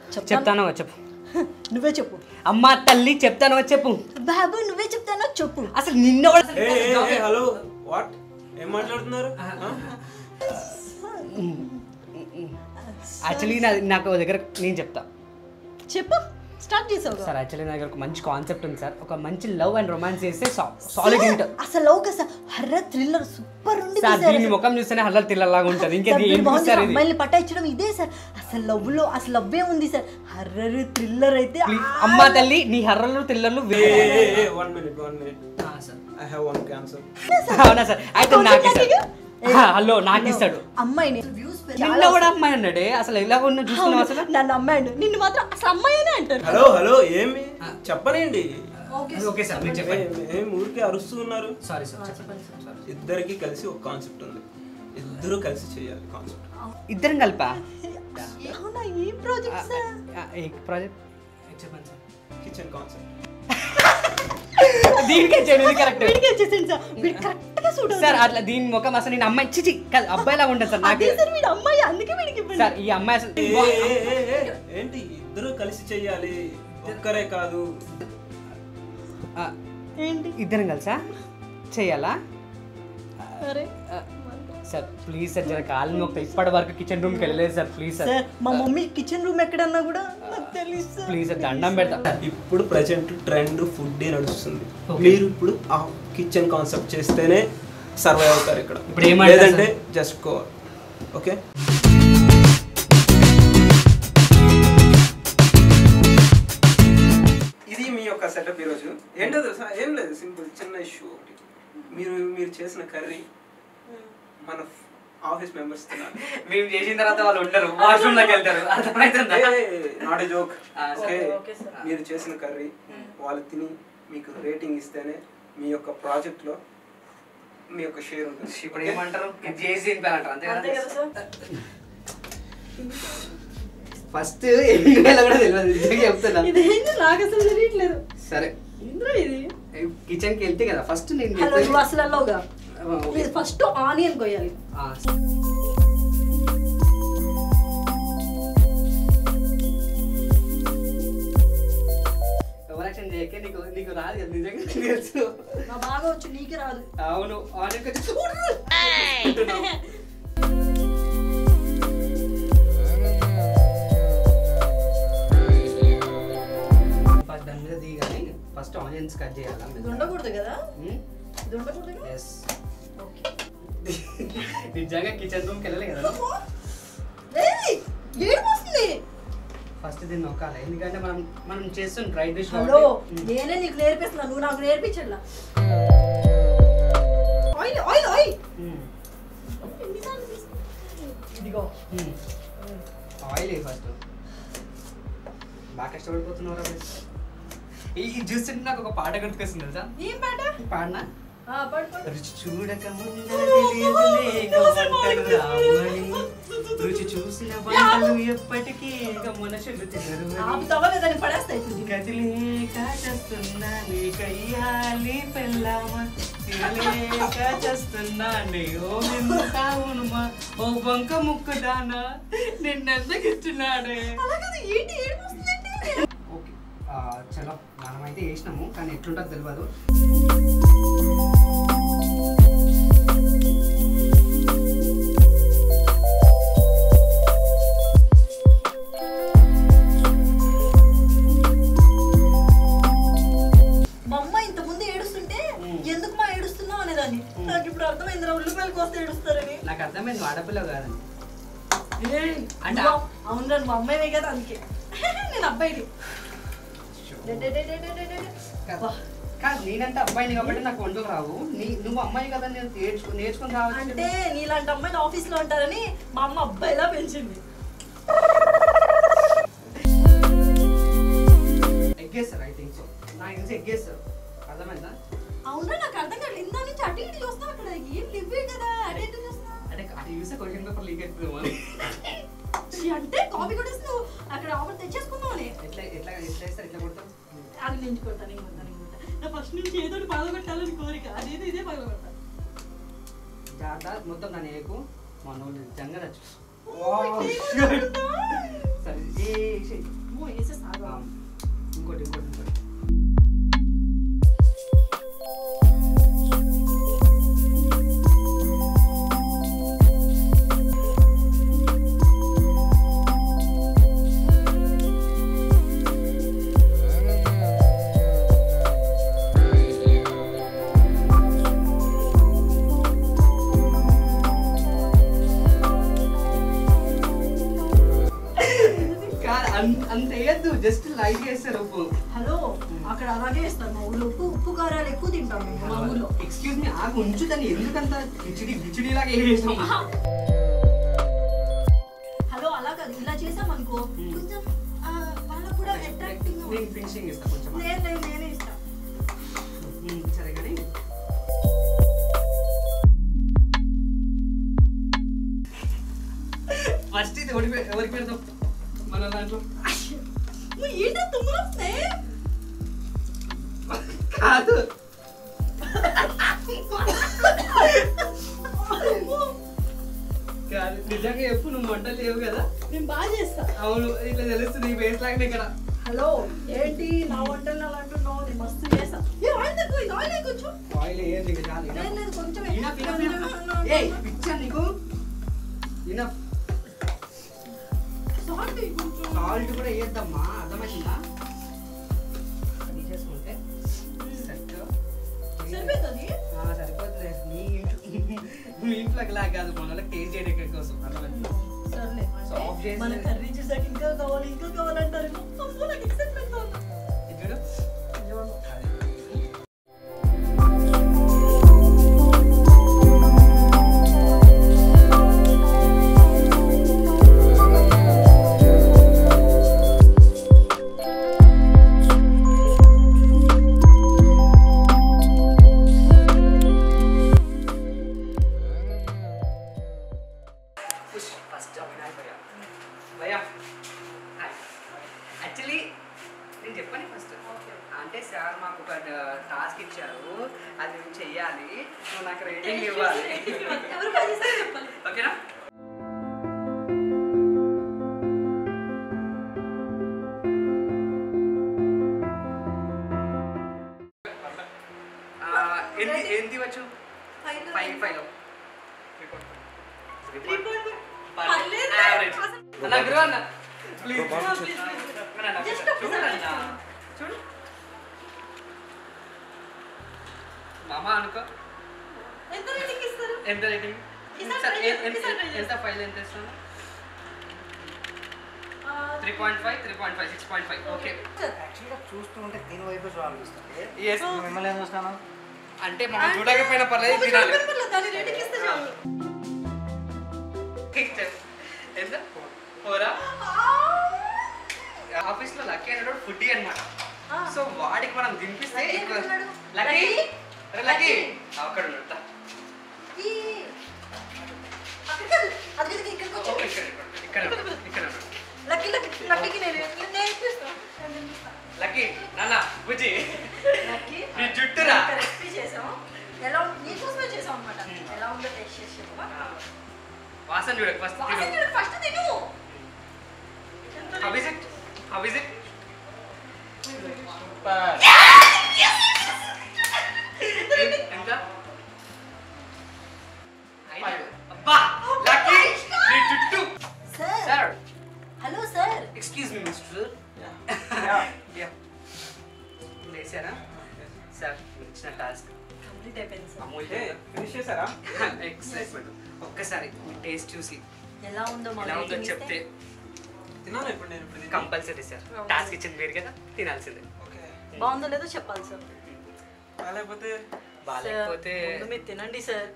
చెప్తాను. చెప్తాను చెప్పు నువ్వే చెప్పు అమ్మ తల్లి చెప్తాను చెప్పు బాబు నువ్వే చెప్తానో చెప్పు అసలు నిన్న కూడా అసలు ఏ, ఏ, ఏ, హలో వాట్ ఏం మాట్లాడుతున్నారు ఆ? యాక్చువల్లీ నాకు ఒక దగ్గర నేను చెప్తా చెప్పు స్టార్ట్ చేసావు సార్ యాక్చువల్లీ నా దగ్గర ఒక మంచి కాన్సెప్ట్ ఉంది సార్ ఒక మంచి లవ్ అండ్ రొమాన్స్ చేస్తే సాలిడ్ ఉంటుంది అసలు love sir horror thriller super ఉంది సార్ దీని ముఖం చూస్తేనే హల్లల్ తిల్లలాగా ఉంటుంది ఇంకేది ఏం సార్ ఇది అమ్మాయిని పట్టాయించడం ఇదే సార్ అసలు లవ్ లో అసలు లవ్వే ఉంది సార్ హర్రర్ థ్రిల్లర్ అయితే Please, అమ్మ తల్లి నీ హర్రలు తిల్లలు ఏ, ఏ, ఏ, one minute one minute I have one cancer అవునా సార్ అయితే నాకు ఇస్తాడు హలో నాకు ఇస్తాడు అమ్మాయిని వ్యూస్ నిన్న కూడా అమ్మాయి అన్నాడే అసలు ఎలా ఉన్నా చూస్తున్నావు అసలు నన్ను అమ్మాయి నిన్ను మాత్రం అసలు అమ్మాయినే అంటారు హలో హలో ఏమి చెప్పనండి ఓకే సార్ మీరు చెప్పండి ఏం ఊరికే అరుస్తూ ఉన్నారు సారీ సార్ చెప్పండి ఇద్దరికి కలిసి ఒక కాన్సెప్ట్ ఉంది ఇద్దరు కలిసి చేయాలి కాన్సెప్ట్ ఇద్దరం కలిపా అవునా ఈ ప్రాజెక్ట్ సార్ ఏ ప్రాజెక్ట్ చెప్పండి సార్ కిచెన్ కాన్సెప్ట్ దీనికే చేయండి కరెక్ట్ వీడికి వచ్చేసింది సార్ వీడు కరెక్ట్ గా సూట్ సార్ అట్లా దీని ముఖం అసలు నేను అమ్మాయి చిచి కాదు అబ్బాయిలా ఉంటుంది సార్ నాకు అదే సార్ వీడు అమ్మాయి అందుకే వీడికి ఇవ్వండి సార్ ఈ అమ్మాయి అసలు ఏ, ఏ, ఏ, ఏ, ఏంటి ఇద్దరు కలిసి చెయ్యాలి ఒక్కరే కాదు ఆ, ఏంటి ఇద్దరం కలిసా చేయాలా అరే ఆ, సార్ ప్లీజ్ సార్ జర కాలు మొక్క ఇప్పటి వరకు కిచెన్ రూమ్కి వెళ్ళలేదు సార్ ప్లీజ్ సార్ సార్ మా మమ్మీ కిచెన్ రూమ్ ఎక్కడన్నా కూడా నాకు తెలియదు సార్ ప్లీజ్ సార్ దండం పెడతా ఇప్పుడు ప్రజెంట్ ట్రెండ్ ఫుడ్ నడుస్తుంది మీరు ఇప్పుడు ఆ కిచెన్ కాన్సెప్ట్ చేస్తేనే సర్వైవ్ అవుతారు ఇక్కడ ఇప్పుడు ఏమంటారు లేదంటే జస్ట్ కో ఓకే ఇది మీ యొక్క సెటప్ ఈరోజు ఏంటో తెలుసా ఏం లేదు సింపుల్ చిన్న ఇష్యూ ఒకటి మీరు మీరు చేసిన కర్రీ మన ఆఫీస్ మెంబర్స్ తినాలి మేము చేసిన తర్వాత వాళ్ళు ఉండరు వాష్రూమ్ లోకి వెళ్తారు అర్థమవుతుందా నాట్ ఏ జోక్ ఆ, ఓకే ఓకే సార్. మీరు చేసిన కర్రీ వాళ్ళు తిని మీకు రేటింగ్ ఇస్తేనే మీ యొక్క ప్రాజెక్ట్ లో మీ యొక్క షేర్ ఉంటుంది ఇప్పుడు ఏమంటారు ఇది చేసి తినిపారంటారు అంతే అంతే కదా కదా సార్ ఫస్ట్ ఎన్ని వేల కూడా తెలియదు నిజంగా చెప్తున్నా ఇదేంటి నాకు అసలు తెలియట్లేదు సరే ఇంద్ర ఇది కిచెన్ కి వెళ్తే కదా ఫస్ట్ నేను హలో చెప్పేది- నువ్వు అసలు అల్లవుగా ఆ, ఓకే. ఫస్ట్ ఆనియన్ కొయ్యాలి ఆ, ఓవరాక్షన్ చేయకే నీకు నీకు రాదు కదా నిజంగా నీకు తెలుసు నా బాగా వచ్చు నీకే రాదు అవును ఆనియన్ కొంచెం ఫస్ట్ దాని మీద దిగాని ఫస్ట్ ఆనియన్స్ కట్ ఇది చేయాలి ఉండకూడదు కదా ఇది ఉండకూడదు కదా ఎస్ ఓకే నిజంగా కిచెన్ రూమ్కి వెళ్ళలే కదా ఏయ్, ఏడుపు వస్తుంది ఫస్ట్ దీన్ని నొక్కాలి ఎందుకంటే మనం మనం చేస్తున్న డ్రై డిష్ హలో నేనే నీకు నేర్పిస్తున్నా నువ్వు నాకు నేర్పించట్లా ఆయిల్ ఆయిల్ ఆయిల్ ఎన్నిసార్లు తీసు- ఇదిగో ఆయిల్ ఫస్ట్ బాగా కష్టపడిపోతున్నారా ఈ ఈ చూస్తుంటే నాకు ఒక పాట గుర్తుకొస్తుంది తెలుసా ఏం పాట పాడినా ఆ, పాడు, పాడు. రుచి చూడక ముందర తెలియదులే ఇక వంటలు రావని రుచి చూసిన వంటలు ఎప్పటికీ ఇక మనుషులు తినరు ఆపుతావా లేదా నేను పడేస్తా ఇప్పుడు గదిలేక చేస్తున్నా నీ కయ్యాలి పెళ్ళామ తినలేక చేస్తున్నానే ఓ మిన్నుతావునుమా ఓ బంక ముక్కుదానా నిన్నెందుకిస్తున్నాడే అలా కాదు ఏంటి ఏడుపు వస్తుందంటే ఓకే ఆ, చలో మనమైతే వేసినాము కానీ ఎట్లుంటుందో తెలియదు మా అమ్మ ఇంత ముందు ఏడుస్తుంటే ఎందుకు మా ఏడుస్తున్నావు అనేదాన్ని నాకు ఇప్పుడు అర్థమైంది రా ఉల్లిపాయలకు వస్తే ఏడుస్తారని నాకు అర్థమైంది ఆడపిల్ల కాదని అంటే అవును మా అమ్మాయివే కదా అందుకే నేను అబ్బాయిని డే, డే, డే, డే, డే, డే, డే. కాదు కాదు, నేనంటే అబ్బాయిని కాబట్టి నాకు వంటలు రావు నీ నువ్వు అమ్మాయి కదా నేను నేర్చుకు నేర్చుకుని రావచ్చు అంటే నీలాంటి అమ్మాయిని ఆఫీస్ లో ఉంటారని మా అమ్మ అబ్బాయిలా పెంచింది ఎగ్గేస్తారు ఐ థింక్ సో నాకు తెలిసి ఎగ్గేస్తారు అర్థమైందా అవునా నాకు అర్థం కాదు ఇందా నుంచి అటు ఇటు చూస్తావు అక్కడ ఏం లివ్వే కదా అటు ఇటు చూస్తావు అంటే అది చూస్తే క్వశ్చన్ పేపర్ లీక్ అవుతుంది మరి ఛీ, అంటే కాపీ కొట్టేసి నువ్వు అక్కడ ఆఫర్ తెచ్చేసుకున్నావు అని ఎట్లా ఎట్లా ఎట్లా వేస్తారు ఎట్లా కొడతాం అది నేను కొడతాను నేను కొడతాను నేను కొడతాను నా ఫస్ట్ నుంచి ఏదో ఒకటి బాధ పెట్టాలని కోరిక అదేదో ఇదే బాధ పెడతా జాగ్రత్త మొత్తం దాని ఏకు మన వాళ్ళు నిజంగా నచ్చు ఓ, ఇట్లా ఏమనుకుంటావు? సరే ఏ అమ్మో వేసేస్తాను ఆ, ఇంకోటి ఇంకోటి ఇంకోటి కాదు అంత అంత వేయద్దు జస్ట్ లైట్ చేస్తారు ఉప్పు హలో అక్కడ అలాగే ఇస్తారు మా ఊళ్ళో ఉప్పు ఉప్పు కారాలు ఎక్కువ తింటాం మేము మా ఊళ్ళో ఎక్స్క్యూజ్ మీ ఆగు ఉంచు దాన్ని ఎందుకంత గిచిడి గిచిడి లాగా వేసేసాం హలో అలా కాదు ఇలా చేసాం అనుకో కొంచెం ఆ, వాళ్ళకు కూడా అట్రాక్టింగ్ నేను ఫినిషింగ్ ఇస్తా కొంచెం లేదు లేదు నేనే ఇష్టం ఉమ్, సరే కానీ ఫస్ట్ ఇది ఎవరికి పె- ఎవరికి పెడతాం మన దాంట్లో నువ్వు ఏంటో తుమ్ములొస్తే కాదు కాదు నిజంగా చెప్పు నువ్వు వంటలు లేవు కదా నేను బాగా చేస్తా అవును ఇట్లా తెలుస్తుంది ఈ బేస్ లాగానే ఇక్కడ హలో ఏంటి నా వంటలు అలా అంటున్నావు నేను మస్తు చేస్తా ఏ ఆయిల్ ఎక్కువ ఇది ఆయిల్ ఎక్కువ కొంచెం ఆయిల్ ఏది ఇంకా చాలు లేదు లేదు కొంచెం ఇనఫ్ ఇనఫ్ ఇనఫ్ ఏయ్ పిక్చర్ నీకు ఇనఫ్ సాల్ట్ కొంచెం సాల్ట్ కూడా వేయద్దమ్మా అర్థమైందా తీసేసుకుంటే సెట్ సరిపోతుంది సరిపోతుంది నీ ఇంట్లో మీ ఇంట్లోకి లాగా కాదు మన వాళ్ళకి టేస్ట్ చేయడం కోసం అర్థమైందా సర్లే సో ఆఫ్ చేసి- మన కర్రీ చూసాక ఇంకా కావాలి ఇంకా కావాలంటారు అమ్మో నాకు ఎక్సైట్మెంట్ ఉంది ఇది చూడు పుష్ ఫస్ట్ అవినాయ్ భయ్యా భయ్యా యాక్చువల్లీ నేను చెప్పాను ఫస్ట్ అంటే సార్ మాకు ఒక టాస్క్ ఇచ్చారు అది మేము చెయ్యాలి నువ్వు నాకు రేటింగ్ ఇవ్వాలి ఎవరు పని చేస్తారో చెప్పాలి ఓకేనా ఆ, ఎన్ని ఎన్ని వచ్చు ఫైవ్ ఫైవ్ పర్లేదు. అన్న గురు అన్న ప్లీజ్ Just ఒకసారి చూడు మామ అనుకో ఎంత రేటింగ్ ఇస్తారు ఎంత రేటింగ్ ఈసారి ఎంత- try చేయి, ఎంత- ఈసారి try చేయి. ఎంత ఫైవ్ ఎంత ఇస్తాను ఆ, three point five three point five six point five okay యాక్చువల్గా చూస్తూ ఉంటే దీని వైపు చూడాలనిపిస్తుంది ఎస్ నువ్వు మిమ్మల్ని ఏం చూస్తాను అంటే మనం చూడకపోయినా పర్లేదు ఒక తినాలి చెప్పండి పర్లేదు, దాని రేటింగ్ ఇస్తే చాలు ఎంత ఫోరా ఆఫీస్ లో లక్కీ అనేవాడు ఫుడ్ అనమాట ఆ. సో వాడికి మనం తినిపిస్తే లక్కీ ఎక్కువ ఎక్కడున్నాడు? Lucky Lucky? అరే లక్కీ లక్కీ? అక్కడ ఉన్నాడు దా. ఈ అక్కడికి వెళ్ళు. అది కదా ఇక్కడికి ఓ, వచ్చి ఇక్కడ ఇక్కడ ఇక్కడ ఉన్నాడు, ఇక్కడ ఉన్నాడు. లక్కీ లక్కీ లక్కీకి నేను నేను నేర్పిస్తా నేను నేర్పిస్తా. లక్కీ నాన్న బుజ్జి లక్కీ నీ జుట్టురా ఒక రెసిపీ చేసాం ఎలా ఉంది నీకోసమే చేసాం అనమాట ఎలా ఉందో టేస్ట్ చేసి చెప్పవా ఆ, వాసన చూడ ఫస్ట్ తిను ఫస్ట్ తిను how is it how is it ఎంత ఐదు. అబ్బా లక్కీ నీ జుట్టు sir sir hello sir excuse me mister లేచారా సార్ మీరు ఇచ్చిన టాస్క్ కంప్లీట్ అయిపోయింది సార్ అమూల్య ఫినిష్ చేశారా ఎక్సైట్మెంట్ ఒక్కసారి మీ టేస్ట్ చూసి ఎలా ఉందో మా ఎలా ఉందో rating చెప్తే ఇస్తే తినాలి ఇప్పుడు నేను ఇప్పుడు కంపల్సరీ సార్ అవును. టాస్క్ ఇచ్చింది మీరు కదా తినాల్సిందే ఓకే బాగుందో లేదో చెప్పాలి సార్ లేకపోతే బాగాలేకపోతే సార్, ముందు మీరు తినండి సార్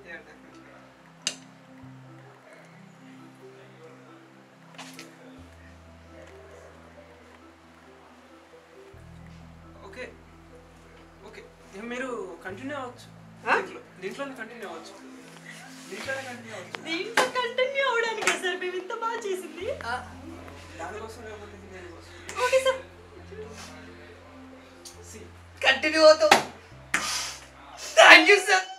ఓకే ఓకే ఇక మీరు కంటిన్యూ అవ్వచ్చు ఆ? దీంట్లో దీంట్లోనే కంటిన్యూ అవ్వచ్చు దీంట్లోనే కంటిన్యూ అవ్వచ్చు దీంట్లో కంటిన్యూ అవడానికి సార్ మేము ఇంత బాగా చేసింది దానికోసం లేకపోతే దేనికోసం ఓకే సార్ See, కంటిన్యూ అవుతాం థ్యాంక్ యూ సార్